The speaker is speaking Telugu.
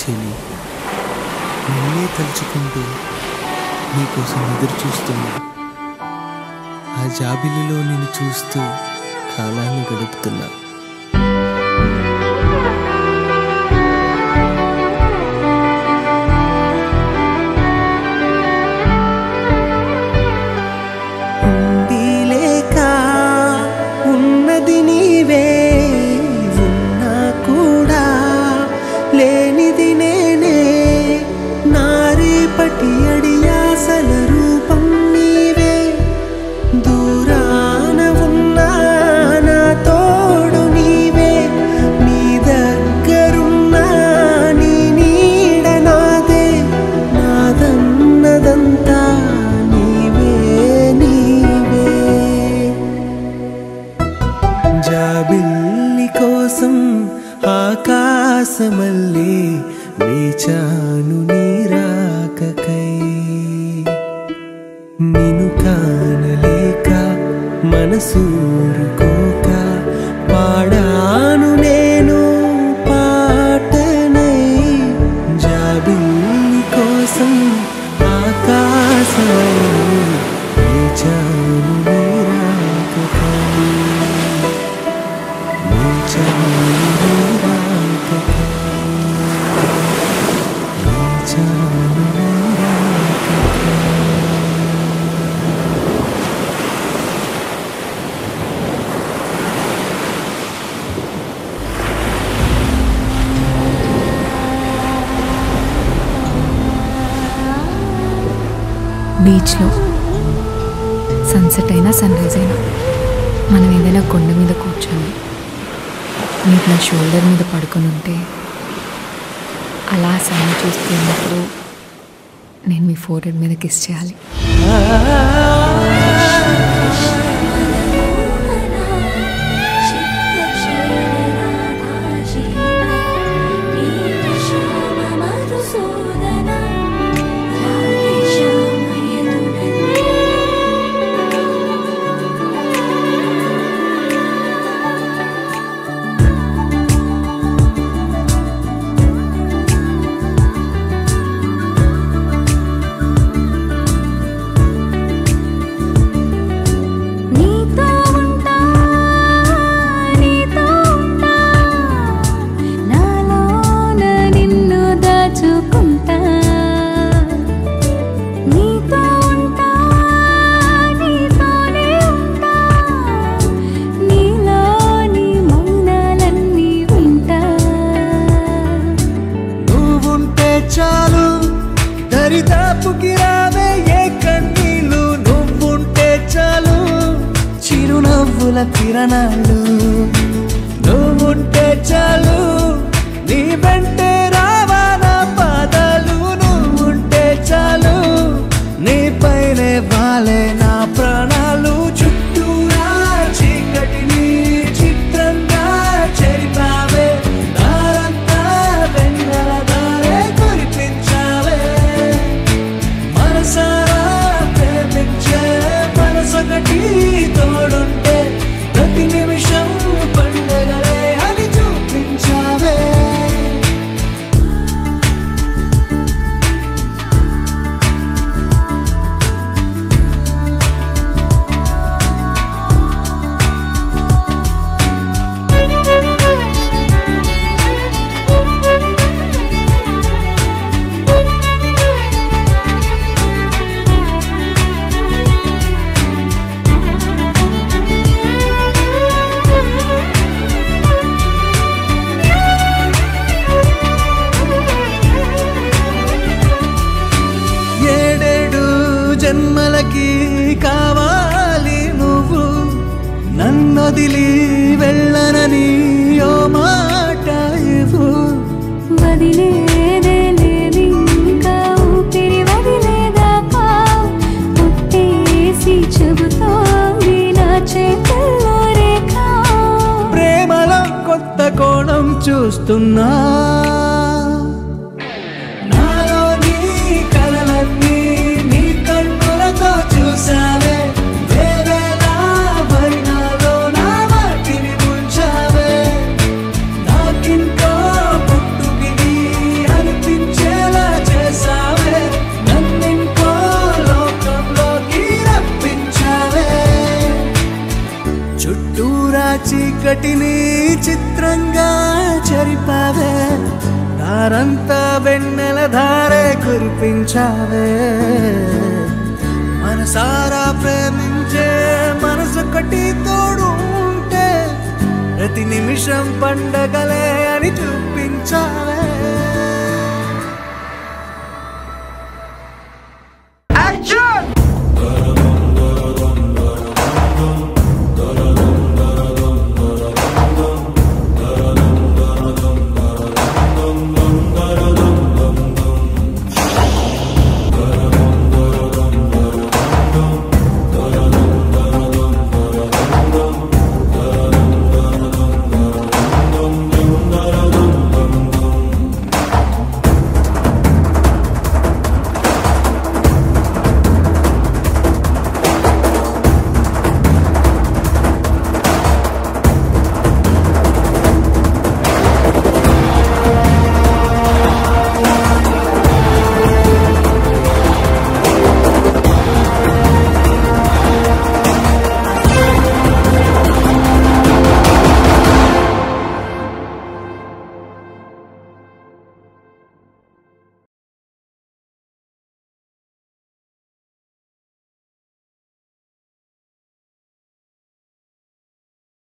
చెలి నిన్నే తలుచుకుంటూ నీకోసం ఎదురు చూస్తున్నా ఆ జాబిలిలో నేను చూస్తూ కాలాన్ని గడుపుతున్నా ఉండి లేక ఉన్నది నీవే ఉన్నా కూడా లేనిది నేనే నారేపటి అడియాసల రూపం నీవే దూరాన ఉన్నా నా తోడు నీవే నీ దగ్గరున్నా నీ నీడ నాదే నాదన్నదంతా నీవే నీవే జాబిల్లి కోసం ఆకాశమల్లే వేచాను నీరాకకై నిను కానలేక మనసూరుకోక పాడాను నేను పాటనై జాబిల్లి కోసం ఆకాశమల్లే వేచాను నీరాకకై బీచ్లో సన్సెట్ అయినా సన్ రైజ్ అయినా మనం ఏదైనా కొండ మీద కూర్చొని నీకు నా షోల్డర్ మీద పడుకొని ఉంటే అలా సన్ చూస్తున్నప్పుడు నేను మీ ఫోర్ హెడ్ మీద కిస్ చేయాలి నీతో ఉంటా నీతో ఉంటా నాలోన నిన్ను దాచుకుంటా నీతో ఉంటా నీతోనే ఉంటా నీలోని మౌనాలన్నీ వింటా నువ్వుంటే చాలు దరిదాపుకి రావే ఏ కన్నీళ్ళు నువ్వుంటే చాలు చిరునవ్వుల కిరణాలు నువ్వుంటే చాలు నీ వెంటే రావా నా పాదాలు నువ్వుంటే చాలు నీ పైనే వాలే నా ప్రాణాలు చుట్టూరా చీకటిని చిత్రంగా చెరిపావే దారంతా వెన్నెల దారే కురిపించావే మనసారా ప్రేమించే మనసొకటి తోడుంటే ప్రతి నిమిషం పండగలే అని చూపించావే ఏడేడు జన్మలకి కావాలి నువ్వు నన్నొదిలి వెళ్ళనని ఓ మాట ఇవ్వు వదిలేదే లేదు ఇంకా ఊపిరి వదిలేదాకా పుట్టేసి చెబుతోంది నా చేతుల్లో రేఖ ప్రేమలో కొత్త కోణం చూస్తున్నా నాలో నీ కలలన్నీ నీ కన్నులతో చూసావే వేరేలా మరి నాలో నా వాటిని ముంచావే నాకింకో పుట్టుకిది అనిపి చీకటిని చిత్రంగా చెరిపావే దారంతా వెన్నెల ధారే కురిపించావే మనసారా ప్రేమించే మనసొకటి తోడు ఉంటే ప్రతి నిమిషం పండగలే అని చూపించావే